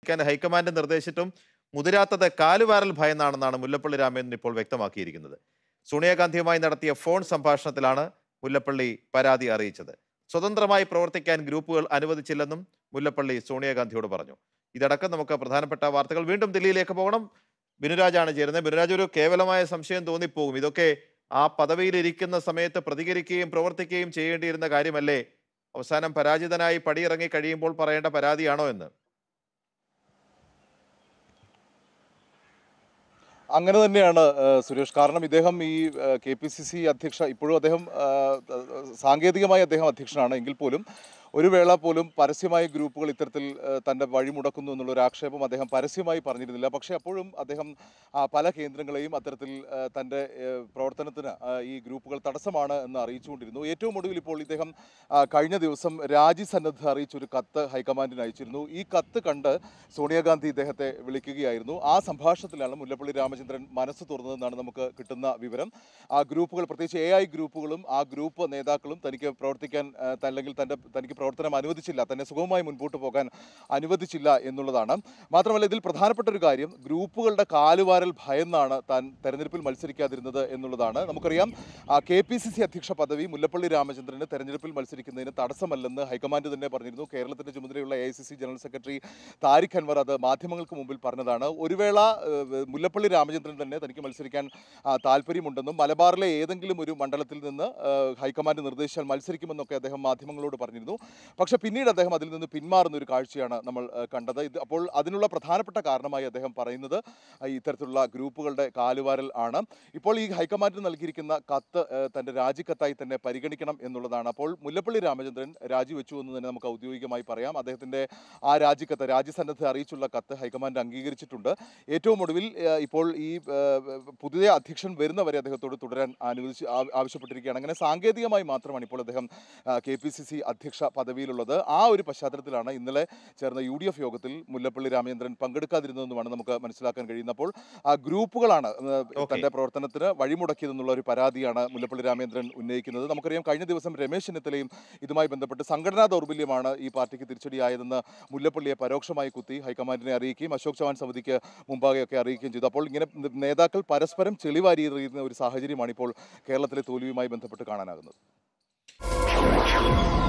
പ്രവർത്തിക്കാൻ ഹൈക്കമാൻഡ് നിർദ്ദേശിച്ചിട്ടും മുതിരാത്തത് കാലുവാരൽ ഭയന്നാണെന്നാണ് മുല്ലപ്പള്ളി രാമചന്ദ്രൻ ഇപ്പോൾ വ്യക്തമാക്കിയിരിക്കുന്നത് സോണിയാഗാന്ധിയുമായി നടത്തിയ ഫോൺ സംഭാഷണത്തിലാണ് മുല്ലപ്പള്ളി പരാതി അറിയിച്ചത് സ്വതന്ത്രമായി പ്രവർത്തിക്കാൻ ഗ്രൂപ്പുകൾ അനുവദിച്ചില്ലെന്നും മുല്ലപ്പള്ളി സോണിയാഗാന്ധിയോട് പറഞ്ഞു ഇതടക്കം നമുക്ക് പ്രധാനപ്പെട്ട വാർത്തകൾ വീണ്ടും ദില്ലിയിലേക്ക് പോകണം ബിനുരാജാണ് ചേരുന്നത് ബിനുരാജ് ഒരു കേവലമായ സംശയം തോന്നിപ്പോകും ഇതൊക്കെ ആ പദവിയിൽ ഇരിക്കുന്ന സമയത്ത് പ്രതികരിക്കുകയും പ്രവർത്തിക്കുകയും ചെയ്യേണ്ടിയിരുന്ന കാര്യമല്ലേ അവസാനം പരാജിതനായി പടിയിറങ്ങി കഴിയുമ്പോൾ പറയേണ്ട പരാതിയാണോ എന്ന് അങ്ങനെ തന്നെയാണ് ഏഹ്, സുരേഷ് കാരണം ഇദ്ദേഹം ഈ കെ പി സി സി അധ്യക്ഷ ഇപ്പോഴും അദ്ദേഹം ആ, സാങ്കേതികമായി അദ്ദേഹം അധ്യക്ഷനാണ് എങ്കിൽ പോലും ഒരു വേള പോലും പരസ്യമായി ഗ്രൂപ്പുകൾ ഇത്തരത്തിൽ ഏഹ്, തന്റെ വഴി മുടക്കുന്നു എന്നുള്ള ഒരു ആക്ഷേപം അദ്ദേഹം പരസ്യമായി പറഞ്ഞിരുന്നില്ല പക്ഷേ അപ്പോഴും അദ്ദേഹം ആ, പല കേന്ദ്രങ്ങളെയും അത്തരത്തിൽ ഏഹ്, തന്റെ ഏഹ്, പ്രവർത്തനത്തിന് ആ, ഈ ഗ്രൂപ്പുകൾ തടസ്സമാണ് എന്ന് അറിയിച്ചുകൊണ്ടിരുന്നു ഏറ്റവും ഒടുവിൽ ഇപ്പോൾ ഇദ്ദേഹം ആ, കഴിഞ്ഞ ദിവസം രാജിസന്നദ്ധ അറിയിച്ചൊരു കത്ത് ഹൈക്കമാൻഡിന് അയച്ചിരുന്നു ഈ കത്ത് കണ്ട് സോണിയാഗാന്ധി ഇദ്ദേഹത്തെ വിളിക്കുകയായിരുന്നു ആ സംഭാഷണത്തിലാണ് മുല്ലപ്പള്ളി രാമചന്ദ്രൻ മനസ്സ് തുറന്നതെന്നാണ് നമുക്ക് കിട്ടുന്ന വിവരം ആ ഗ്രൂപ്പുകൾ പ്രത്യേകിച്ച് എ ഐ ഗ്രൂപ്പുകളും ആ ഗ്രൂപ്പ് നേതാക്കളും തനിക്ക് പ്രവർത്തിക്കാൻ ആ, ത- അല്ലെങ്കിൽ തൻ്റെ തനിക്ക് പ്രവർത്തനം അനുവദിച്ചില്ല തന്നെ സുഗമമായി മുൻപോട്ട് പോകാൻ അനുവദിച്ചില്ല എന്നുള്ളതാണ് മാത്രമല്ല ഇതിൽ പ്രധാനപ്പെട്ട ഒരു കാര്യം ഗ്രൂപ്പുകളുടെ കാലുവാരൽ ഭയന്നാണ് താൻ തെരഞ്ഞെടുപ്പിൽ മത്സരിക്കാതിരുന്നത് എന്നുള്ളതാണ് നമുക്കറിയാം കെ പി സി സി അധ്യക്ഷ പദവി മുല്ലപ്പള്ളി രാമചന്ദ്രന് തെരഞ്ഞെടുപ്പിൽ മത്സരിക്കുന്നതിന് തടസ്സമല്ലെന്ന് ഹൈക്കമാൻഡ് തന്നെ പറഞ്ഞിരുന്നു കേരളത്തിന്റെ ചുമതലയുള്ള A I C C general secretary Tariq Anwar അത് മാധ്യമങ്ങൾക്ക് മുമ്പിൽ പറഞ്ഞതാണ് ഒരു വേള ഏഹ്, മുല്ലപ്പള്ളി രാമചന്ദ്രൻ തന്നെ തനിക്ക് മത്സരിക്കാൻ ആ, താല്പര്യമുണ്ടെന്നും മലബാറിലെ ഏതെങ്കിലും ഒരു മണ്ഡലത്തിൽ നിന്ന് ഏഹ്, ഹൈക്കമാൻഡ് നിർദ്ദേശിച്ചാൽ മത്സരിക്കുമെന്നൊക്കെ അദ്ദേഹം മാധ്യമങ്ങളോട് പറഞ്ഞിരുന്നു പക്ഷേ പിന്നീട് അദ്ദേഹം അതിൽ നിന്ന് പിന്മാറുന്ന ഒരു കാഴ്ചയാണ് നമ്മൾ ഏഹ്, കണ്ടത് ഇത് അപ്പോൾ അതിനുള്ള പ്രധാനപ്പെട്ട കാരണമായി അദ്ദേഹം പറയുന്നത് ആ, ഇത്തരത്തിലുള്ള ഗ്രൂപ്പുകളുടെ കാലുവാരൽ ആണ് ഇപ്പോൾ ഈ ഹൈക്കമാൻഡിന് നൽകിയിരിക്കുന്ന കത്ത് ഏഹ്, തന്റെ രാജിക്കത്തായി തന്നെ പരിഗണിക്കണം എന്നുള്ളതാണ് അപ്പോൾ മുല്ലപ്പള്ളി രാമചന്ദ്രൻ രാജിവെച്ചു എന്ന് തന്നെ നമുക്ക് ഔദ്യോഗികമായി പറയാം അദ്ദേഹത്തിന്റെ ആ രാജിക്കത്ത് രാജ്യസന്നദ്ധ അറിയിച്ചുള്ള കത്ത് ഹൈക്കമാൻഡ് അംഗീകരിച്ചിട്ടുണ്ട് ഏറ്റവും ഒടുവിൽ ഏഹ്, ഇപ്പോൾ ഈ ഏഹ്, പുതിയ അധ്യക്ഷൻ വരുന്നവരെ അദ്ദേഹത്തോട് തുടരാൻ അനുവദിച്ച് ആ- ആവശ്യപ്പെട്ടിരിക്കുകയാണ് അങ്ങനെ സാങ്കേതികമായി മാത്രമാണ് ഇപ്പോൾ അദ്ദേഹം കെ പി സി സി അധ്യക്ഷ പദവിയിലുള്ളത് ആ ഒരു പശ്ചാത്തലത്തിലാണ് ഇന്നലെ ചേർന്ന യു ഡി എഫ് യോഗത്തിൽ മുല്ലപ്പള്ളി രാമചന്ദ്രൻ പങ്കെടുക്കാതിരുന്നതെന്നുമാണ് നമുക്ക് മനസ്സിലാക്കാൻ കഴിയുന്നത് അപ്പോൾ ആ ഗ്രൂപ്പുകളാണ് ഏഹ്, Okay. തന്റെ പ്രവർത്തനത്തിന് വഴിമുടക്കിയതെന്നുള്ള ഒരു പരാതിയാണ് മുല്ലപ്പള്ളി രാമചന്ദ്രൻ ഉന്നയിക്കുന്നത് നമുക്കറിയാം കഴിഞ്ഞ ദിവസം രമേശ് ചെന്നിത്തലയും ഇതുമായി ബന്ധപ്പെട്ട് സംഘടനാ ദൗർബല്യമാണ് ഈ പാർട്ടിക്ക് തിരിച്ചടിയായതെന്ന് മുല്ലപ്പള്ളിയെ പരോക്ഷമായി കുത്തി ഹൈക്കമാൻഡിനെ അറിയിക്കുകയും അശോക് ചവാൻ സമിതിക്ക് മുമ്പാകെയൊക്കെ അറിയിക്കുകയും ചെയ്തു അപ്പോൾ ഇങ്ങനെ നേതാക്കൾ പരസ്പരം ചെളിവാരി എറിയുന്ന ഒരു സാഹചര്യമാണ് ഇപ്പോൾ കേരളത്തിലെ തോൽവിയുമായി ബന്ധപ്പെട്ട് കാണാനാകുന്നത്